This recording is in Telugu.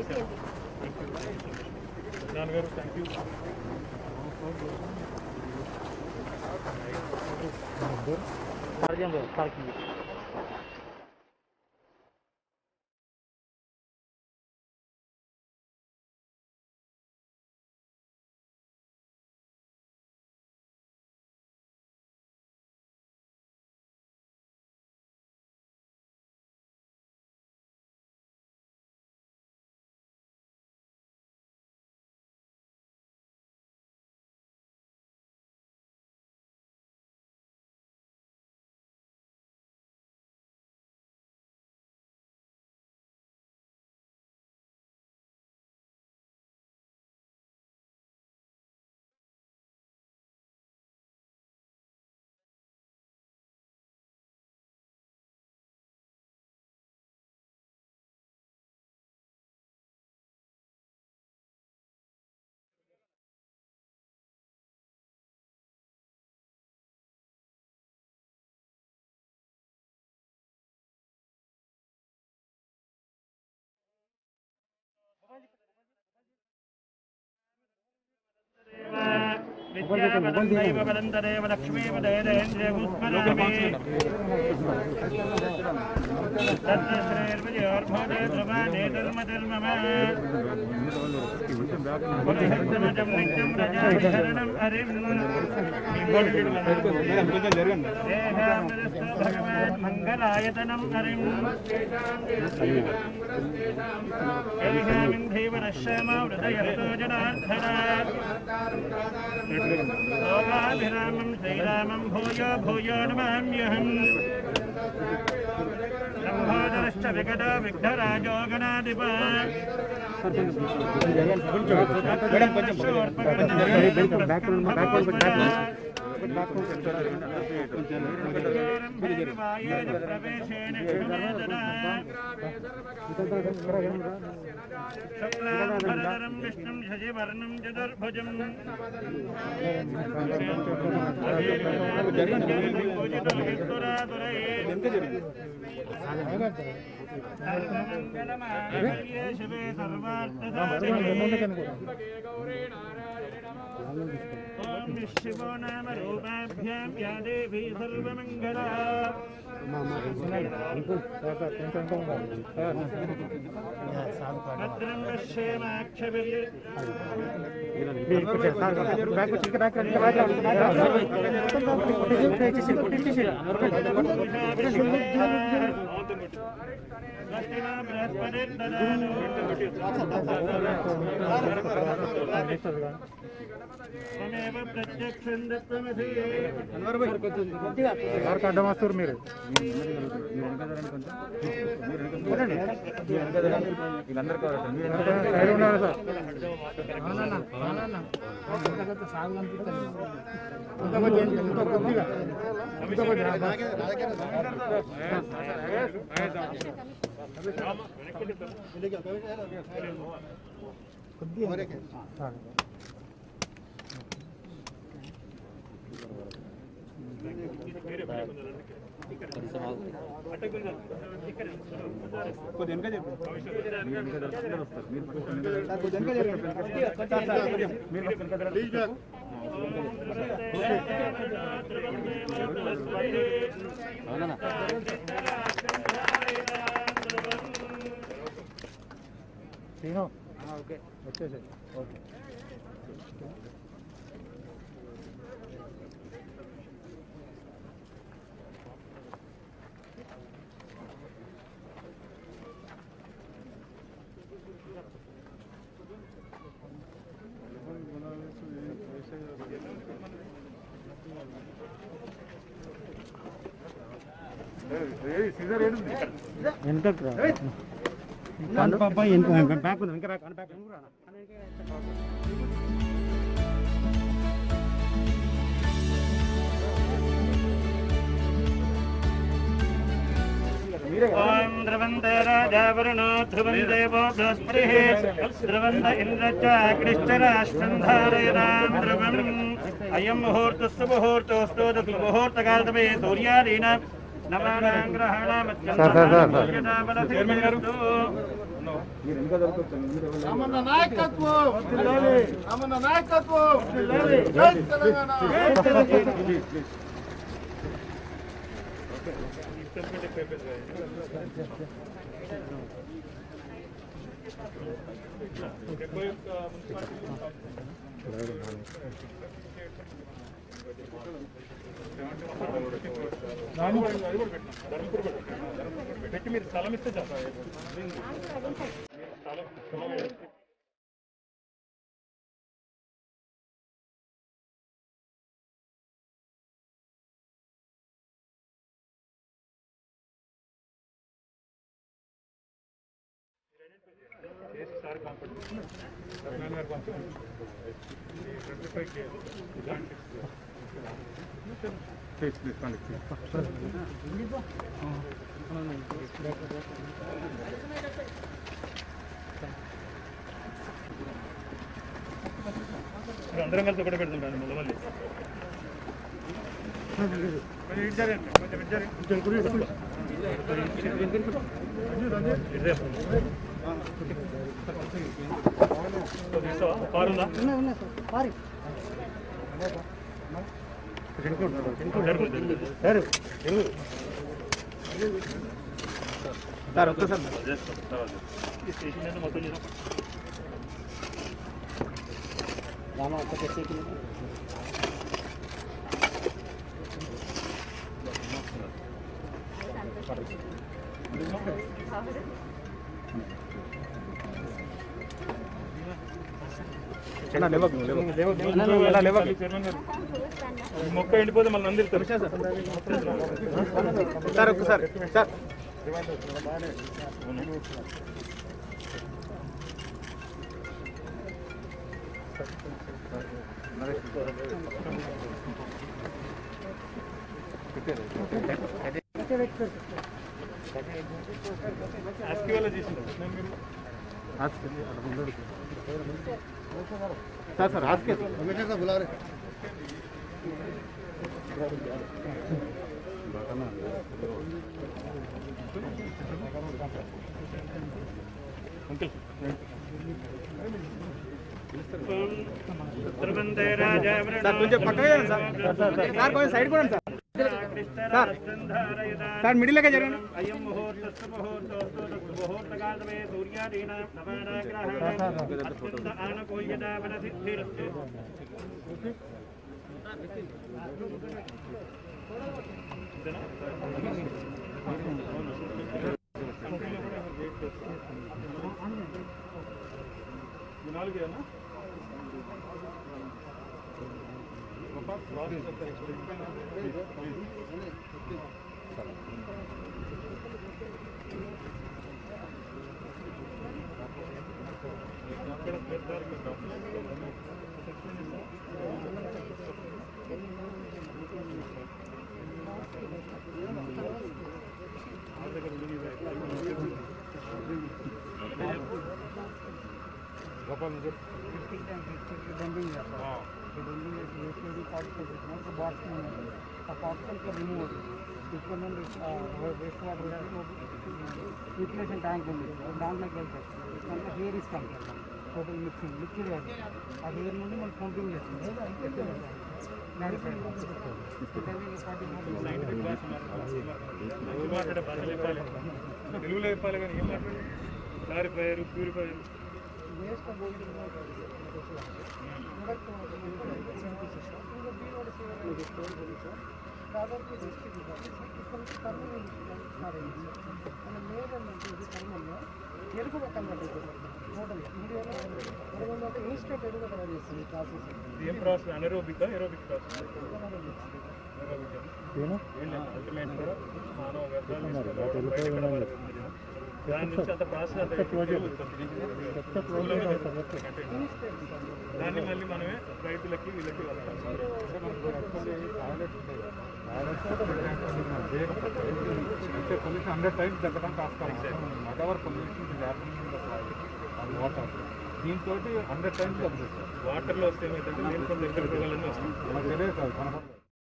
నాన్నగారు థ్యాంక్ యూ విద్యావదంతైవ వదంతరేవ లక్ష్మీపదేంద్రియగుస్మరామి తత్శ్రేర్విజయోర్భోదే ధ్రువానే ధర్మధర్మమ పురుషోత్తమజం నిత్యం ప్రజాశరణం హరిం దేహామృతస్థో భగవాన్ మంగళాయతనం హరిం ఏషామింధీవరశ్యామావృతయస్తో జనార్దన లోకాభిరామం శ్రీరామం భూయో భూయో నమామ్యహం లంబోదరశ్చ వికట విఘ్నరాజో గణాధిప ప్రవేశేన శుక్లాంబరధరం విష్ణుం శశివర్ణం చతుర్భుజం శివే ఓం శివో నామ రూపాభ్యాం యా దేవీ సర్వమంగళా భద్రం పశ్యేమాక్షభిర్ త్వమేవ ప్రత్యక్షం దత్తమసి అడ్డమాస్తారు మీరు సైడ్ ఉండాలి సార్ ఇంకా కొంచెం ఇంకా కొద్దిగా ఇంకా కొంచెం శ్రీను ఓకే వచ్చేసాయి ఓకే వెనకకు రా పాప వెనక బ్యాక్ ఉంది వెనక బ్యాక్ బ్యాక్ ఓం ధ్రువంతే రాజావరుణో ధ్రువం దేవో బృహస్పతిః ధ్రువంత ఇంద్రచాగ్నిశ్చ రాష్ట్రం ధారయతాం ధ్రువం అయం ముహూర్తస్సు ముహూర్తోస్తు తత్ ముహూర్తకాలతమే సూర్యాదీన నవానాం గ్రహాణం sir, sir, sir, sir. Chairman గారు రామన్న నాయకత్వం రామన్న నాయకత్వం జై తెలంగాణ పెట్టి మీరు స్థలం ఇస్తే చాలు. ఇప్పుడు అందరం కలిసి ఒకటే పెడుతుంటాను మొదలు కొంచెం ఇటు జరగండి, కొంచెం ఇటు జరగండి. ఇటు రేపు. తీస్తావా? పారుందా? జరుగు. సార్ ఒక్కసారి చేస్తాం, తర్వాత. ఈ స్టేషన్ ఏంటో మొత్తం చేద్దాం. చైర్మన్ గారు. ఈ మొక్క ఎండిపోతే మళ్ళీ అందిస్తారు సార్ ఒక్కసారి సార్ ఆస్కి వల్ల చేసింది సార్ సార్ హాస్కే बुला रहे అంకిల్ ధ్రువందే రాజావరణ సార్ కొంచెం పక్కగా జరగండి సార్ సార్ కొంచెం సైడ్ కూడా సార్ సార్ సార్ మిడిల్లోకే జరగండి అయం ముహూర్తస్సు ముహూర్తోస్తు తస్సు ముహూర్తకాలమే సూర్యాదీనాం నవానాగ్రహాణాం అత్యంత ఆనుకూల్యతావన సిద్ధిరస్తు నాలుగేనా యూటిలైజేషన్ ట్యాంక్ ఉంది దాంట్లోకి వెళ్తాయి దాంట్లో హెయిర్ ఇస్తాం టోటల్ మిక్సింగ్ లిక్విడ్ కాదు ఆ హెయిర్ నుండి మనం పంపింగ్ చేస్తుంది మాట్లాడే భాషలు చెప్పాలి తెలుగులో చెప్పాలి కానీ ఏం మాట్లాడు క్లారిఫైయర్ ప్యూరిఫైయర్ వేస్ట్ కాబట్టి లేదంటే ఇది కర్మంలో ఎరుగు పక్కన పట్టేది టోటల్ ఇండియాలో ఎరుగు అంటే ఇన్స్టెంట్ ఎరుగు తయారు చేస్తుంది ఈ ప్రాసెస్ ఏం process anaerobic aerobic process ultimate కూడా మానవ వ్యర్థాలు తీసుకురావడం, బయట కూడా వాళ్ళకి ఉంది. దాని నుంచి అంత ప్రాసెస్ అంత దాన్ని మళ్ళీ మనమే రైతులకి వీళ్ళకి పొల్యూషన్ హండ్రెడ్ టైమ్స్ తగ్గడానికి ఆస్కారం వాట్ ఎవర్ పొల్యూషన్ వాటర్ దీంతో హండ్రెడ్ టైమ్స్ తగ్గుతుంది వాటర్లో వస్తే ఏమైందంటే నేను కొంత ఎక్కడ వస్తాయి మనకు తెలియదు సార్ కనపడదు